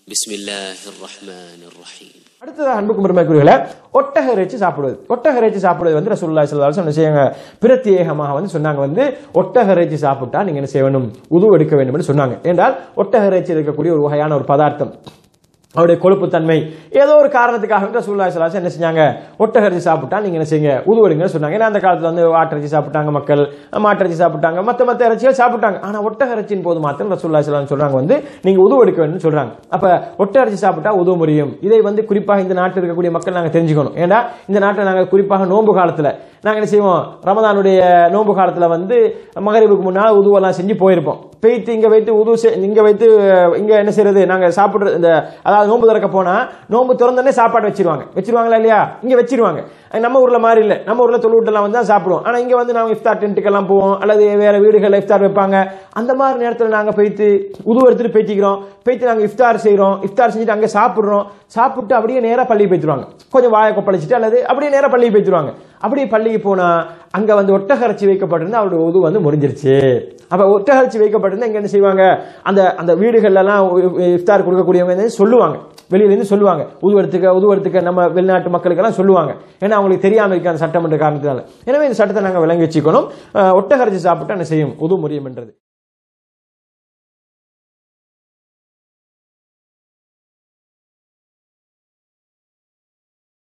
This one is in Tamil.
بسم الله الرحمن الرحيم அடுத்ததாக அன்புக்கும் பெருமைக்குரியல ஒட்டக இறைச்சி சாப்பிடுவது ஒட்டக இறைச்சி சாப்பிடுவது வந்து ரசூலுல்லாஹி ஸல்லல்லாஹு அலைஹி வஸல்லம் என்ன செய்யுங்க பிரத்யேகமாக வந்து சொன்னாங்க வந்து ஒட்டக இறைச்சி சாப்பிட்டா நீங்க என்ன செய்யணும் உது எடுக்க வேண்டும் சொன்னாங்க என்றால் ஒட்டக இறைச்சி இருக்கக்கூடிய ஒரு வகையான ஒரு பதார்த்தம் அவருடைய கொழுப்புத்தன்மை ஏதோ ஒரு காரணத்துக்காக வந்து ரசூலுல்லாஹி ஸல்லல்லாஹு அலைஹி வஸல்லம் என்ன செஞ்சாங்க ஒட்டகரிசி சாப்பிட்டா நீங்க என்ன செய்யுங்க உதுவடுங்கன்னு சொன்னாங்க ஏன்னா அந்த காலத்துல வந்து ஆட்டிறைச்சி சாப்பிட்டாங்க மக்கள் மாட்டிறைச்சி சாப்பிட்டாங்க மத்த மத்த இறைச்சிகள் சாப்பிட்டாங்க ஆனா ஒட்டகரிச்சியின் போது மாத்திரம் ரசூலுல்லாஹி ஸல்லல்லாஹு அலைஹி வஸல்லம் சொல்றாங்க வந்து நீங்க உது எடுக்க வேண்டும் சொல்றாங்க அப்ப ஒட்டகரிசி சாப்பிட்டா உதவ முடியும் இதை வந்து குறிப்பாக இந்த நாட்டில் இருக்கக்கூடிய மக்கள் நாங்க தெரிஞ்சுக்கணும் ஏன்னா இந்த நாட்டில் நாங்க குறிப்பாக நோன்பு காலத்துல நாங்க என்ன செய்வோம் ரமதானுடைய நோன்பு காலத்துல வந்து மகரிபுக்கு முன்னால் உதுவெல்லாம் செஞ்சு போயிருப்போம் பெய்த்து இங்க வைத்து உது செ- இங்க வைத்து அஹ், இங்க என்ன செய்யறது நாங்க சாப்பிடுற இந்த அதாவது நோன்பு திறக்க போனா நோன்பு திறந்தோடனே சாப்பாடு வச்சிருவாங்க வச்சிருவாங்களா இல்லையா இங்க வச்சிருவாங்க அது நம்ம ஊர்ல மாதிரி இல்ல நம்ம ஊர்ல தொழுவிட்டெல்லாம் வந்து தான் சாப்பிடுவோம் ஆனா இங்க வந்து நாங்க இஃப்தார் டென்ட்டுக்கெல்லாம் போவோம் அல்லது வேற வீடுகளில் இஃப்தார் வைப்பாங்க அந்த மாதிரி நேரத்துல நாங்க போய்த்து உது எடுத்துட்டு பேச்சிக்கிறோம் பேய்த்து நாங்க இஃப்தார் செய்றோம் இஃப்தார் செஞ்சுட்டு அங்க சாப்பிடுறோம் சாப்பிட்டு அப்படியே நேரா பள்ளி போய்த்துருவாங்க கொஞ்சம் வாயை கொப்பளிச்சுட்டு அல்லது அப்படியே நேரா பள்ளி போய்த்துருவாங்க அப்படியே பள்ளிக்கு போனா அங்க வந்து ஒட்டகரைச்சி வைக்கப்பட்டிருந்தா அவருடைய உது வந்து முடிஞ்சிருச்சு அப்ப ஒட்டகரைச்சி வைக்கப்பட்டிருந்தா இங்க என்ன செய்வாங்க அந்த அந்த வீடுகள்ல எல்லாம் இஃப்தார் கொடுக்கக்கூடியவங்க வந்து சொல்லுவாங்க வெளியில இருந்து சொல்லுவாங்க உதுவெடுத்துக்க உதுவெடுத்துக்க நம்ம வெளிநாட்டு மக்களுக்கு எல்லாம் சொல்லுவாங்க ஏன்னா அவங்களுக்கு தெரியாம இருக்க அந்த சட்டம் என்ற காரணத்தினால எனவே இந்த சட்டத்தை நாங்க விளங்கி வச்சுக்கணும் அஹ் ஒட்டகரைச்சி சாப்பிட்டா என்ன செய்யும் உது முடியும் என்றது